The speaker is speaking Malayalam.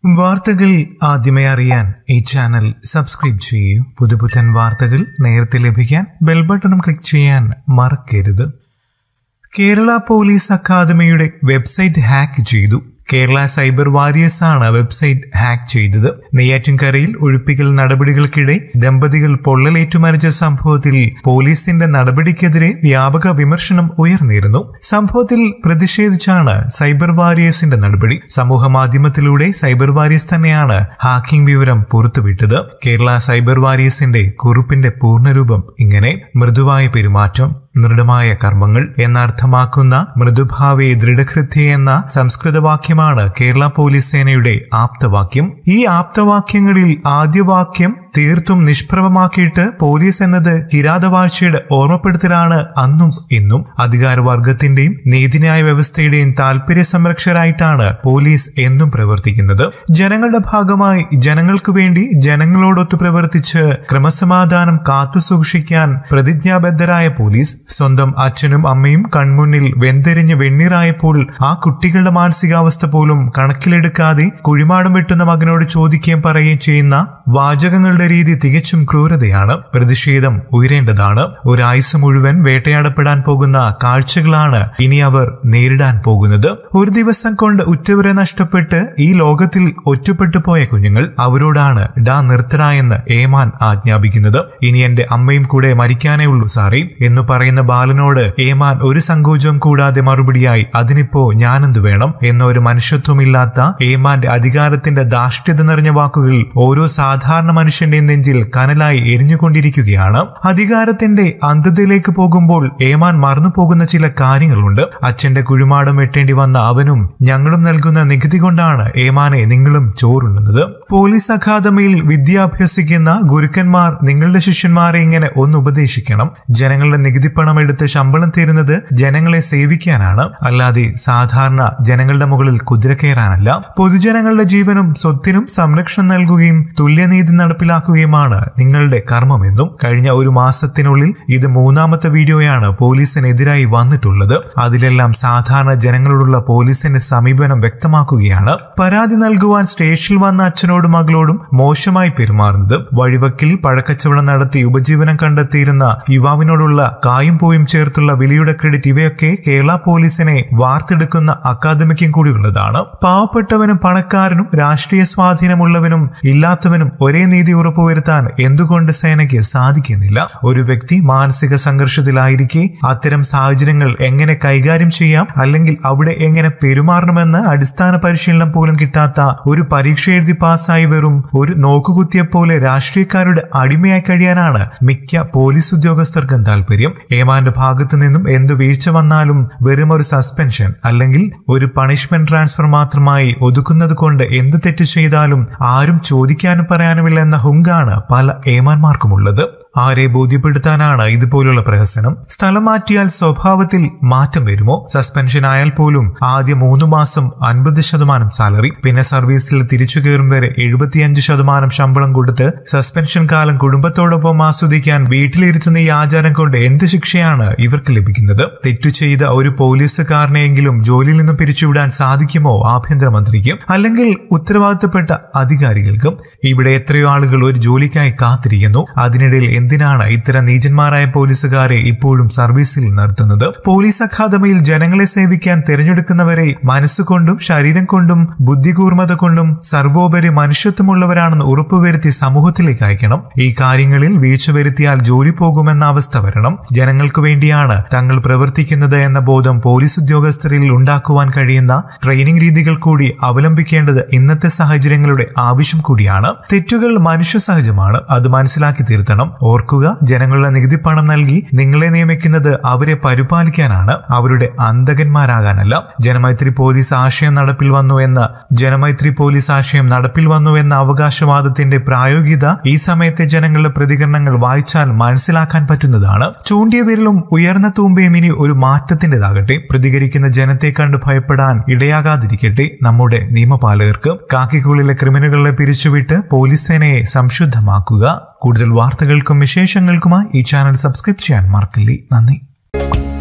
വാർത്തകൾ ആദ്യമേ അറിയാൻ ഈ ചാനൽ സബ്സ്ക്രൈബ് ചെയ്യൂ പുതുപുത്തൻ വാർത്തകൾ നേരത്തെ ലഭിക്കാൻ ബെൽ ബട്ടൺ ക്ലിക്ക് ചെയ്യാൻ മറക്കരുത് കേരള പോലീസ് അക്കാദമിയുടെ വെബ്സൈറ്റ് ഹാക്ക് ചെയ്തു കേരള സൈബർ വാരിയേഴ്സ് ആണ് വെബ്സൈറ്റ് ഹാക്ക് ചെയ്തത് നെയ്യാറ്റിൻകരയിൽ ഒഴിപ്പിക്കൽ നടപടികൾക്കിടെ ദമ്പതികൾ പൊള്ളലേറ്റു മരിച്ച സംഭവത്തിൽ പോലീസിന്റെ നടപടിക്കെതിരെ വ്യാപക വിമർശനം ഉയർന്നിരുന്നു സംഭവത്തിൽ പ്രതിഷേധിച്ചാണ് സൈബർ വാരിയേഴ്സിന്റെ നടപടി സമൂഹ മാധ്യമത്തിലൂടെ സൈബർ വാരിയേഴ്സ് തന്നെയാണ് ഹാക്കിംഗ് വിവരം പുറത്തുവിട്ടത് കേരള സൈബർ വാരിയേഴ്സിന്റെ കുറിപ്പിന്റെ പൂർണ്ണരൂപം ഇങ്ങനെ മൃദുവായ പെരുമാറ്റം ദൃഢമായ കർമ്മങ്ങൾ എന്നർത്ഥമാക്കുന്ന മൃദുഭാവി ദൃഢകൃത്യ എന്ന സംസ്കൃത വാക്യമാണ് കേരള പോലീസ് സേനയുടെ ആപ്തവാക്യം ഈ ആപ്തവാക്യങ്ങളിൽ ആദ്യ വാക്യം തീർത്തും നിഷ്പ്രഭമാക്കിയിട്ട് പോലീസ് എന്നത് കിരാതവാഴ്ചയുടെ ഓർമ്മപ്പെടുത്തലാണ് അന്നും ഇന്നും അധികാരവർഗത്തിന്റെയും നീതിന്യായ വ്യവസ്ഥയുടെയും താല്പര്യ സംരക്ഷകരായിട്ടാണ് പോലീസ് എന്നും പ്രവർത്തിക്കുന്നത് ജനങ്ങളുടെ ഭാഗമായി ജനങ്ങൾക്ക് വേണ്ടി ജനങ്ങളോടൊത്ത് പ്രവർത്തിച്ച് ക്രമസമാധാനം കാത്തുസൂക്ഷിക്കാൻ പ്രതിജ്ഞാബദ്ധരായ പോലീസ് സ്വന്തം അച്ഛനും അമ്മയും കൺമുന്നിൽ വെന്തെരിഞ്ഞ് വെണ്ണീറായപ്പോൾ ആ കുട്ടികളുടെ മാനസികാവസ്ഥ പോലും കണക്കിലെടുക്കാതെ കുഴിമാടം വെട്ടുന്ന മകനോട് ചോദിക്കുകയും പറയുകയും ചെയ്യുന്ന വാചകങ്ങളുടെ രീതി തികച്ചും ക്രൂരതയാണ് പ്രതിഷേധം ഉയരേണ്ടതാണ് ഒരായുസ് മുഴുവൻ വേട്ടയാടപ്പെടാൻ പോകുന്ന കാഴ്ചകളാണ് ഇനി അവർ നേരിടാൻ പോകുന്നത് ഒരു ദിവസം കൊണ്ട് ഉറ്റവരെ നഷ്ടപ്പെട്ട് ഈ ലോകത്തിൽ ഒറ്റപ്പെട്ടു പോയ കുഞ്ഞുങ്ങൾ അവരോടാണ് ഡാ നിർത്തട എന്ന് ഏമാൻ ആജ്ഞാപിക്കുന്നത് ഇനി എന്റെ അമ്മയും കൂടെ മരിക്കാനേ ഉള്ളൂ സാറേ എന്ന് പറയുന്ന ബാലനോട് ഏമാൻ ഒരു സങ്കോചവും കൂടാതെ മറുപടിയായി അതിനിപ്പോ ഞാനെന്തു വേണം എന്ന ഒരു മനുഷ്യത്വമില്ലാത്ത ഏമാന്റെ അധികാരത്തിന്റെ ധാഷ്ട്യത നിറഞ്ഞ വാക്കുകൾ ഓരോ സാധാരണ മനുഷ്യന്റെയും നെഞ്ചിൽ കനലായി എരിഞ്ഞുകൊണ്ടിരിക്കുകയാണ് അധികാരത്തിന്റെ അന്ധതയിലേക്ക് പോകുമ്പോൾ ഏമാൻ മറന്നു പോകുന്ന ചില കാര്യങ്ങളുണ്ട് അച്ഛന്റെ കുഴിമാടം വെട്ടേണ്ടി വന്ന അവനും ഞങ്ങളും നൽകുന്ന നികുതി കൊണ്ടാണ് ഏമാനെ നിങ്ങളും ചോറുണ്ണുന്നത് പോലീസ് അക്കാദമിയിൽ വിദ്യ അഭ്യസിക്കുന്ന ഗുരുക്കന്മാർ നിങ്ങളുടെ ശിഷ്യന്മാരെ ഇങ്ങനെ ഒന്ന് ഉപദേശിക്കണം ജനങ്ങളുടെ നികുതിപ്പണം എടുത്ത് ശമ്പളം തരുന്നത് ജനങ്ങളെ സേവിക്കാനാണ് അല്ലാതെ സാധാരണ ജനങ്ങളുടെ മുകളിൽ കുതിര കയറാനല്ല പൊതുജനങ്ങളുടെ ജീവനും സ്വത്തിനും സംരക്ഷണം നൽകുകയും തുല്യനീതി നടപ്പിലാക്കുകയുമാണ് നിങ്ങളുടെ കർമ്മമെന്നും കഴിഞ്ഞ ഒരു മാസത്തിനുള്ളിൽ ഇത് മൂന്നാമത്തെ വീഡിയോയാണ് പോലീസിനെതിരായി വന്നിട്ടുള്ളത് അതിലെല്ലാം സാധാരണ ജനങ്ങളോടുള്ള പോലീസിന്റെ സമീപനം വ്യക്തമാക്കുകയാണ് പരാതി നൽകുവാൻ സ്റ്റേഷനിൽ വന്ന അച്ഛനോടും മകളോടും മോശമായി പെരുമാറുന്നത് വഴിവക്കിൽ പഴക്കച്ചവടം നടത്തി ഉപജീവനം കണ്ടെത്തിയിരുന്ന യുവാവിനോടുള്ള കായും പോയും ചേർത്തുള്ള വിലയുടെ ക്രെഡിറ്റ് ഇവയൊക്കെ കേരള പോലീസിനെ വാർത്തെടുക്കുന്ന അക്കാദമിക്കും കൂടിയുള്ളതാണ് പാവപ്പെട്ടവനും പണക്കാരനും രാഷ്ട്രീയ സ്വാധീനമുള്ളവനും ഇല്ലാത്തവനും ഒരേ നീതി ഉറപ്പുവരുത്താൻ എന്തുകൊണ്ട് സേനയ്ക്ക് സാധിക്കുന്നില്ല ഒരു വ്യക്തി മാനസിക സംഘർഷത്തിലായിരിക്കെ അത്തരം സാഹചര്യങ്ങൾ എങ്ങനെ കൈകാര്യം ചെയ്യാം അല്ലെങ്കിൽ അവിടെ എങ്ങനെ പെരുമാറണമെന്ന് അടിസ്ഥാന പരിശീലനം പോലും കിട്ടാത്ത ഒരു പരീക്ഷ എഴുതി പാസ്സായി വെറും ഒരു നോക്കുകുത്തിയെ പോലെ രാഷ്ട്രീയക്കാരുടെ അടിമയായി കഴിയാനാണ് മിക്ക പോലീസ് ഉദ്യോഗസ്ഥർക്കും താല്പര്യം ഏമാന്റെ ഭാഗത്തു നിന്നും എന്തു വീഴ്ച വന്നാലും വെറും ഒരു സസ്പെൻഷൻ അല്ലെങ്കിൽ ഒരു പണിഷ്മെന്റ് ട്രാൻസ്ഫർ മാത്രമായി ഒതുക്കുന്നത് കൊണ്ട് എന്ത് തെറ്റ് ചെയ്താലും ആരും ചോദിക്കാനും പറയാനുമില്ല എന്ന ഹുങ്കാണ് പല ഏമാന്മാർക്കുമുള്ളത് ആരെ ബോധ്യപ്പെടുത്താനാണ് ഇതുപോലുള്ള പ്രഹസനം സ്ഥലം മാറ്റിയാൽ സ്വഭാവത്തിൽ മാറ്റം വരുമോ സസ്പെൻഷൻ ആയാൽ പോലും ആദ്യ മൂന്ന് മാസം അൻപത് ശതമാനം സാലറി പിന്നെ സർവീസിൽ തിരിച്ചു കയറും വരെ എഴുപത്തിയഞ്ച് ശതമാനം ശമ്പളം കൊടുത്ത് സസ്പെൻഷൻ കാലം കുടുംബത്തോടൊപ്പം ആസ്വദിക്കാൻ വീട്ടിലിരുത്തുന്ന ഈ ആചാരം കൊണ്ട് എന്ത് ശിക്ഷയാണ് ഇവർക്ക് ലഭിക്കുന്നത് തെറ്റു ചെയ്ത ഒരു പോലീസുകാരനെയെങ്കിലും ജോലിയിൽ നിന്നും പിരിച്ചുവിടാൻ സാധിക്കുമോ ആഭ്യന്തരമന്ത്രിക്കും അല്ലെങ്കിൽ ഉത്തരവാദിത്തപ്പെട്ട അധികാരികൾക്കും ഇവിടെ എത്രയോ ആളുകൾ ഒരു ജോലിക്കായി കാത്തിരിക്കുന്നു അതിനിടയിൽ എന്തിനാണ് ഇത്തരം നീചന്മാരായ പോലീസുകാരെ ഇപ്പോഴും സർവീസിൽ നിർത്തുന്നത് പോലീസ് അക്കാദമിയിൽ ജനങ്ങളെ സേവിക്കാൻ തിരഞ്ഞെടുക്കുന്നവരെ മനസ്സുകൊണ്ടും ശരീരം കൊണ്ടും ബുദ്ധികൂർമ്മത കൊണ്ടും സർവോപരി മനുഷ്യത്വമുള്ളവരാണെന്ന് ഉറപ്പുവരുത്തി സമൂഹത്തിലേക്ക് അയക്കണം ഈ കാര്യങ്ങളിൽ വീഴ്ച വരുത്തിയാൽ ജോലി പോകുമെന്ന അവസ്ഥ വരണം ജനങ്ങൾക്ക് വേണ്ടിയാണ് തങ്ങൾ പ്രവർത്തിക്കുന്നത് എന്ന ബോധം പോലീസ് ഉദ്യോഗസ്ഥരിൽ ഉണ്ടാക്കുവാൻ കഴിയുന്ന ട്രെയിനിംഗ് രീതികൾ കൂടി അവലംബിക്കേണ്ടത് ഇന്നത്തെ സാഹചര്യങ്ങളുടെ ആവശ്യം കൂടിയാണ് തെറ്റുകൾ മനുഷ്യ സഹജമാണ് അത് മനസ്സിലാക്കി തീർത്തണം ഓർക്കുക ജനങ്ങളുടെ നികുതി പണം നൽകി നിങ്ങളെ നിയമിക്കുന്നത് അവരെ പരിപാലിക്കാനാണ് അവരുടെ അന്തകന്മാരാകാനല്ല ജനമൈത്രി പോലീസ് ആശയം നടപ്പിൽ വന്നു എന്ന ജനമൈത്രി പോലീസ് ആശയം നടപ്പിൽ വന്നു എന്ന അവകാശവാദത്തിന്റെ പ്രായോഗികത ഈ സമയത്തെ ജനങ്ങളുടെ പ്രതികരണങ്ങൾ വായിച്ചാൽ മനസ്സിലാക്കാൻ പറ്റുന്നതാണ് ചൂണ്ടിയ വിരലും ഉയർന്ന തൂമ്പയും ഇനി ഒരു മാറ്റത്തിന്റേതാകട്ടെ പ്രതികരിക്കുന്ന ജനത്തെ കണ്ട് ഭയപ്പെടാൻ ഇടയാകാതിരിക്കട്ടെ നമ്മുടെ നിയമപാലകർക്ക് കാക്കിക്കുള്ളിലെ ക്രിമിനലുകളെ പിരിച്ചുവിട്ട് പോലീസ് സേനയെ സംശുദ്ധമാക്കുക കൂടുതൽ വാർത്തകൾക്കും വിശേഷങ്ങൾക്കുമായി ഈ ചാനൽ സബ്സ്ക്രൈബ് ചെയ്യാൻ മറക്കില്ലേ നന്ദി